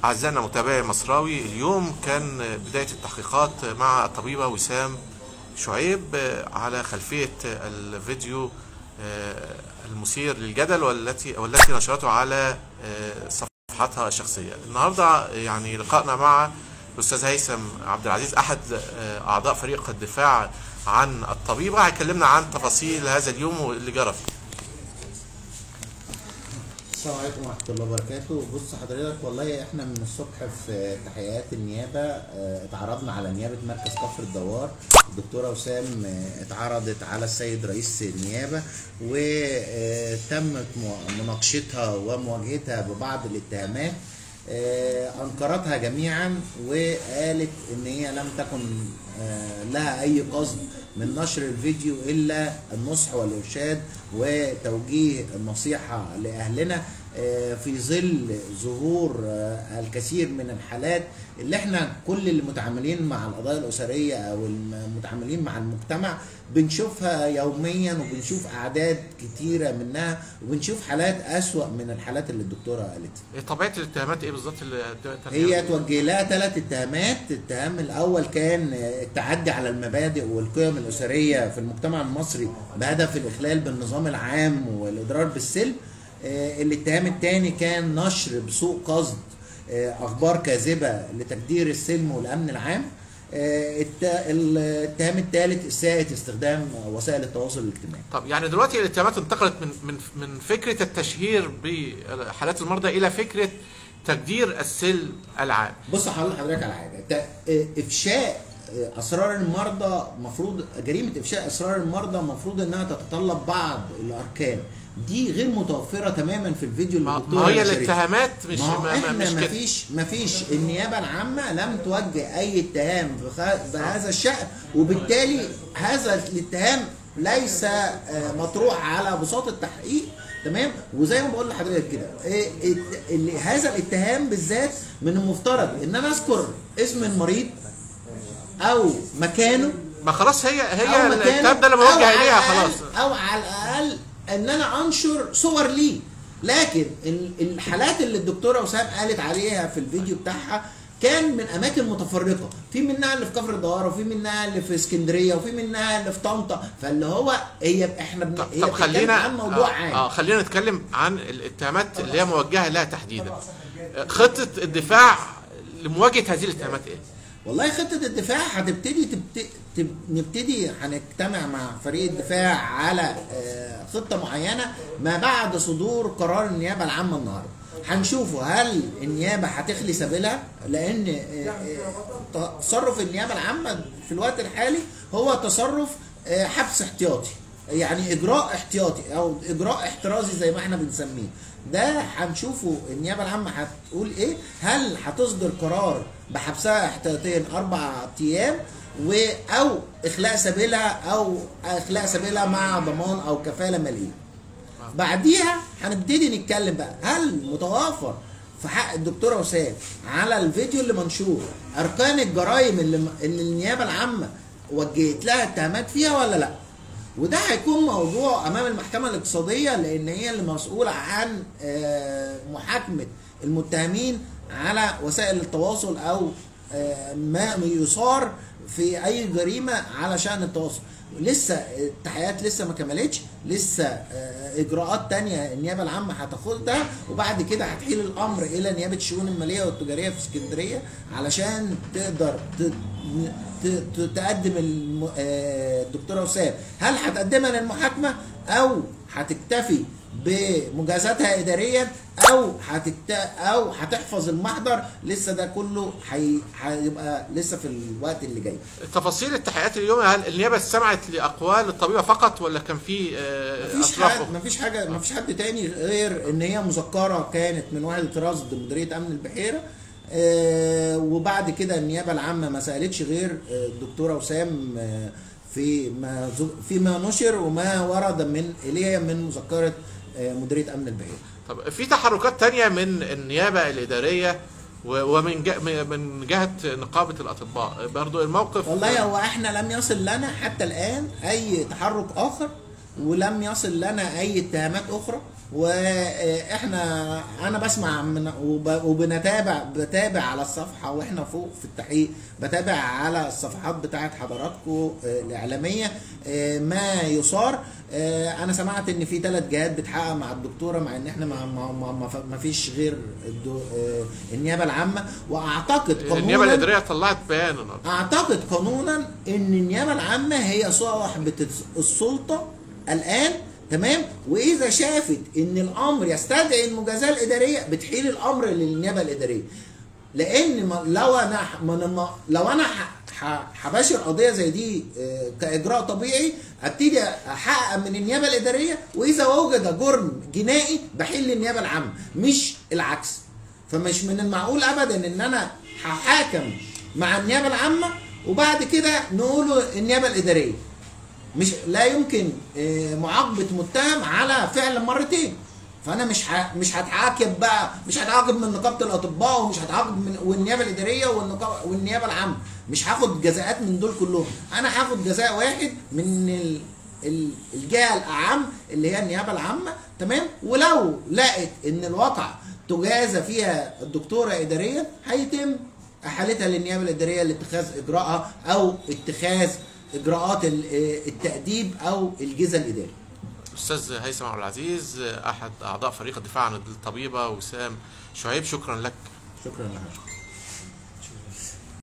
أعزائنا متابعي مصراوي اليوم كان بداية التحقيقات مع الطبيبة وسام شعيب على خلفية الفيديو المثير للجدل والتي والتي نشرته على صفحتها الشخصية النهاردة يعني لقائنا مع الأستاذ هيثم عبد العزيز أحد أعضاء فريق الدفاع عن الطبيبة هيكلمنا عن تفاصيل هذا اليوم واللي جرى فيه السلام عليكم ورحمة الله وبركاته بص حضرتك والله احنا من الصبح في تحقيقات النيابة اه اتعرضنا على نيابة مركز كفر الدوار الدكتورة وسام اه اتعرضت على السيد رئيس النيابة وتمت مناقشتها ومواجهتها ببعض الاتهامات اه انكرتها جميعا وقالت ان هي لم تكن لها اي قصد من نشر الفيديو الا النصح والارشاد وتوجيه النصيحه لاهلنا في ظل ظهور الكثير من الحالات اللي احنا كل المتعاملين مع القضايا الاسريه او المتعاملين مع المجتمع بنشوفها يوميا وبنشوف اعداد كتيره منها وبنشوف حالات اسوا من الحالات اللي الدكتوره قالتها. طبيعه الاتهامات ايه بالظبط اللي هي توجه لها ثلاث اتهامات، الاتهام الاول كان التعدي على المبادئ والقيم الاسريه في المجتمع المصري بهدف الاخلال بالنظام العام والاضرار بالسلم. الاتهام الثاني كان نشر بسوء قصد اخبار كاذبه لتجدير السلم والامن العام الاتهام الثالث اساءه استخدام وسائل التواصل الاجتماعي طب يعني دلوقتي الاتهامات انتقلت من من من فكره التشهير بحالات المرضى الى فكره تجدير السلم العام بص هقول لحضرتك على حاجه افشاء اسرار المرضى مفروض جريمه افشاء اسرار المرضى المفروض انها تتطلب بعض الاركان دي غير متوفره تماما في الفيديو اللي ما هي الاتهامات مش ما ما احنا مش ما كده فيش ما فيش النيابه العامه لم توجه اي اتهام بهذا الشان وبالتالي هذا الاتهام ليس مطروح على بساط التحقيق تمام وزي ما بقول لحضرتك كده إيه هذا الاتهام بالذات من المفترض ان انا اذكر اسم المريض او مكانه ما خلاص هي هي الاتهام ده اللي موجه اليها خلاص او على الاقل ان انا انشر صور ليه لكن الحالات اللي الدكتوره وسام قالت عليها في الفيديو بتاعها كان من اماكن متفرقه في منها اللي في كفر الدوار وفي منها اللي في اسكندريه وفي منها اللي في طنطا فاللي هو هي احنا بن... طب, هي طب خلينا عن موضوع آه عام اه خلينا نتكلم عن الاتهامات اللي هي موجهه لها تحديدا خطه الدفاع لمواجهه هذه الاتهامات ايه؟ والله خطة الدفاع هتبتدي تبت... تب... نبتدي هنجتمع مع فريق الدفاع على خطة معينة ما بعد صدور قرار النيابة العامة النهاردة هنشوفوا هل النيابة هتخلي سبيلها لأن تصرف النيابة العامة في الوقت الحالي هو تصرف حبس احتياطي يعني إجراء احتياطي أو إجراء احترازي زي ما احنا بنسميه ده هنشوفه النيابة العامة هتقول إيه هل هتصدر قرار بحبسها احتياطيا اربع ايام و او اخلاء سبيلها او اخلاء سبيلها مع ضمان او كفاله ماليه. بعديها هنبتدي نتكلم بقى هل متوافر في حق الدكتوره وسام على الفيديو اللي منشور اركان الجرائم اللي, اللي النيابه العامه وجهت لها اتهامات فيها ولا لا؟ وده هيكون موضوع امام المحكمه الاقتصاديه لان هي اللي مسؤوله عن محاكمه المتهمين على وسائل التواصل او ما يصار في اي جريمه على شان التواصل لسه التحقيقات لسه ما كملتش لسه اجراءات تانية النيابه العامه هتاخدها وبعد كده هتحيل الامر الى نيابه الشؤون الماليه والتجاريه في اسكندريه علشان تقدر تقدم الدكتوره وسام هل هتقدمها للمحاكمه او هتكتفي بمجازاتها اداريا او هتكت... او هتحفظ المحضر لسه ده كله هيبقى حي... لسه في الوقت اللي جاي تفاصيل التحقيقات اليوم هل النيابه استمعت لاقوال الطبيبه فقط ولا كان في مفيش حد مفيش حاجه مفيش حد تاني غير ان هي مذكره كانت من وحده رصد مديريه امن البحيره آه وبعد كده النيابه العامه ما سالتش غير الدكتوره وسام آه في ما في ما نشر وما ورد من اليها من مذكره مديريه امن البحيره. طب في تحركات تانية من النيابه الاداريه ومن من جهه نقابه الاطباء برضو الموقف والله هو احنا لم يصل لنا حتى الان اي تحرك اخر ولم يصل لنا اي اتهامات اخرى واحنا انا بسمع من وب- وبنتابع بتابع على الصفحه واحنا فوق في التحقيق بتابع على الصفحات بتاعت حضراتكم آه، الاعلاميه آه، ما يصار آه، انا سمعت ان في ثلاث جهات بتحقق مع الدكتوره مع ان احنا ما ما ما, ما, ما فيش غير الدو- آه، النيابه العامه واعتقد النيابه قانونا الاداريه طلعت بيان النهارده اعتقد قانونا ان النيابه العامه هي صاحبه السلطه الان تمام واذا شافت ان الامر يستدعي المجازاه الاداريه بتحيل الامر للنيابه الاداريه لان ما- لو انا ح- من الم- لو انا ح- ح- هباشر قضيه زي دي آه، كاجراء طبيعي ابتدي احقق من النيابه الاداريه واذا وجد جرم جنائي بحيل للنيابه العامه مش العكس فمش من المعقول ابدا ان انا هحاكم مع النيابه العامه وبعد كده نقوله النيابه الاداريه مش لا يمكن آه، معاقبه متهم على فعل مرتين فانا مش ه... مش هتعاقب بقى مش هتعاقب من نقابه الاطباء ومش هتعاقب من والنيابه الاداريه والنقابه والنيابه العامه مش هاخد جزاءات من دول كلهم انا هاخد جزاء واحد من ال... ال- الجهه الاعم اللي هي النيابه العامه تمام ولو لقت ان الواقع تجازى فيها الدكتوره اداريا هيتم احالتها للنيابه الاداريه لاتخاذ اجراءها او اتخاذ اجراءات ال- آه، التاديب او الجزء الاداري استاذ هيثم عبد العزيز احد اعضاء فريق الدفاع عن الطبيبه وسام شعيب شكرا لك شكرا لك